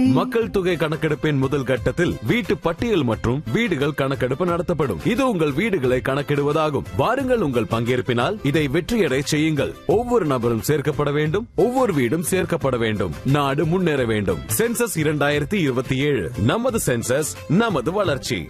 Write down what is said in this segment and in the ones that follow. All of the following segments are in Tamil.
மக்கள் தொகை கணக்கெடுப்பின் முதல் கட்டத்தில் வீட்டு பட்டியல் மற்றும் வீடுகள் கணக்கெடுப்பு நடத்தப்படும் இது உங்கள் வீடுகளை கணக்கிடுவதாகும் வாருங்கள் உங்கள் பங்கேற்பினால் இதை வெற்றியடை செய்யுங்கள் ஒவ்வொரு நபரும் சேர்க்கப்பட வேண்டும் ஒவ்வொரு வீடும் சேர்க்கப்பட வேண்டும் நாடு முன்னேற வேண்டும் சென்சஸ் இரண்டாயிரத்தி இருபத்தி ஏழு நமது சென்சஸ் நமது வளர்ச்சி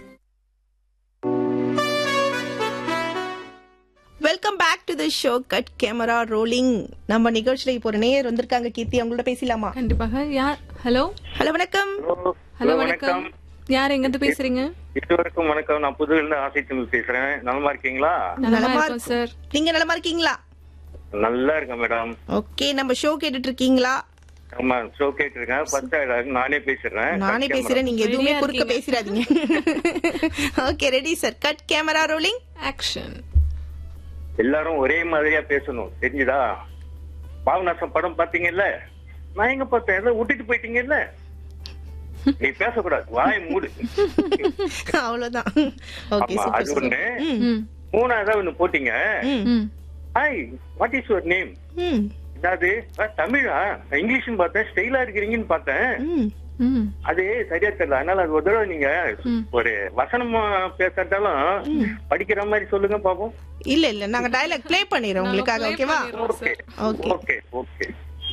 welcome back to the show cut camera rolling நம்ம நிகழ்ச்சியில இப்போ ஒரு நேயர் வந்திருக்காங்க கீர்த்தி அவங்கள்ட்ட பேசலாமா கண்டிப்பாக யார் ஹலோ ஹலோ வணக்கம் ஹலோ வணக்கம் யார் எங்க இருந்து பேசுறீங்க இதுவரைக்கும் வணக்கம் நான் புதுல இருந்து ஆசை தமிழ் பேசுறேன் நலமா இருக்கீங்களா நலமா நலமா இருக்கோம் சார் நீங்க நலமா இருக்கீங்களா நல்லா இருக்கேன் மேடம் ஓகே நம்ம ஷோ கேட்டுட்டு இருக்கீங்களா ஆமா ஷோ கேட்டிருக்கேன் ஃபர்ஸ்ட் நானே பேசுறேன் நானே பேசுறேன் நீங்க எதுவுமே Ready-ஆ குறுக்க பேசிடாதீங்க okay ready sir cut camera rolling action எல்லாரும் ஒரே மாதிரியா பேசணும் தெரிஞ்சுதா பாவநாசம் படம் பாத்தீங்கல்ல நான் எங்க பார்த்தேன் ஏதோ விட்டுட்டு போயிட்டீங்கல்ல நீ பேசக்கூடாது வாய் மூடு அவ்வளவுதான் ஓகே ஆமா அது சூப்பர் ஒண்ணு ம் மூணாவதா ஒண்ணு போட்டீங்க ம் hi what is your name ம் என்னது ஆ, தமிழா நான் இங்கிலீஷ்னு பார்த்தேன் ஸ்டைலா இருக்கிறீங்கன்னு பார்த்தேன் ம் ம் அது சரியா தெரியல அதனால அது ஒரு தடவை நீங்க ம். ஒரு வசனமா பேசுறதாலும் படிக்கிற மாதிரி சொல்லுங்க பாப்போம் இல்ல இல்ல நாங்க டயலாக் ப்ளே பண்ணிடுறோம் உங்களுக்காக play ஓகேவா பண்ணிடுறோம். Okay Okay. Okay okay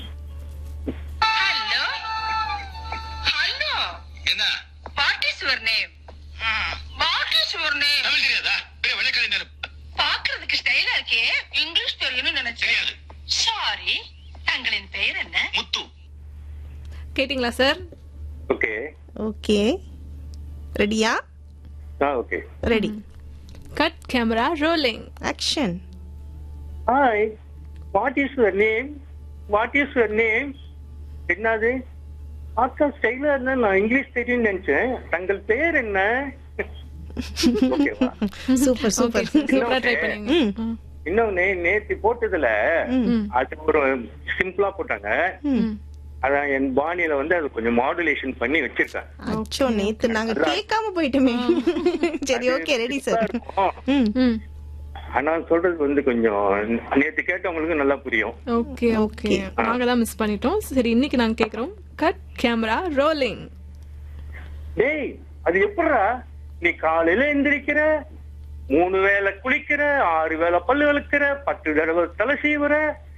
Hello? Hello? என்ன What is your name? What is your name? Tamil தெரியாதா பெரிய வெள்ளைக்காரி நேரம் பாக்குறதுக்கு ஸ்டைலா இருக்கே இங்கிலீஷ் தெரியும்னு நினைச்சேன் தெரியாது சாரி தங்களின் பெயர் என்ன முத்து கேட்டிங்களா சார் ஓகே ஓகே ரெடியா ஆ okay ready cut camera rolling action hi what is your name what is your name என்னது ஆக்கா ஸ்டைலா இருந்தா நான் இங்கிலீஷ் தெரியும்னு நினைச்சேன் தங்கள் பெயர் என்ன ஓகேவா சூப்பர் சூப்பர் சூப்பரா ட்ரை பண்ணீங்க ம். இன்னொன்னு நேத்து போட்டதுல அது ஒரு சிம்பிளா போட்டாங்க ம். அதான் என் பாணியில வந்து அது கொஞ்சம் மாடுலேஷன் பண்ணி வச்சிருக்கேன் அச்சோ நேத்து நாங்க கேட்காம போயிட்டோமே சரி ஓகே ரெடி சார் ம் ம் ஆனா சொல்றது வந்து கொஞ்சம் நேத்து கேட்டவங்களுக்கு நல்லா புரியும் ஓகே ஓகே நாங்க தான் மிஸ் பண்ணிட்டோம் சரி இன்னைக்கு நாங்க கேக்குறோம் கட் கேமரா ரோலிங் டேய் அது எப்படிடா நீ காலையில எந்திரிக்கிற மூணு வேளை குளிக்கிற ஆறு வேளை பல்லு விளக்குற பத்து தடவை தலை சீவுற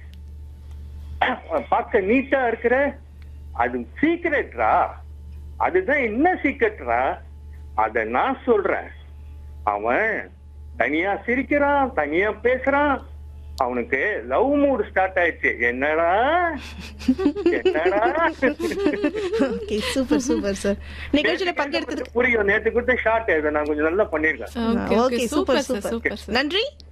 பார்க்க நீட்டா இருக்கிற அது சீக்கிரட்ரா அதுதான் என்ன சீக்கிரட்ரா அத நான் சொல்றேன் அவன் தனியா சிரிக்கிறான் தனியா பேசுறான் அவனுக்கு லவ் மூடு ஸ்டார்ட் ஆயிடுச்சு என்னடா என்னடா ஓகே சூப்பர் சூப்பர் சார் நிகழ்ச்சியில பங்கெடுத்ததுக்கு புரியும் நேத்து கொடுத்த ஷார்ட் இதை நான் கொஞ்சம் நல்லா பண்ணிருக்கேன் okay okay okay super super sir super super sir நன்றி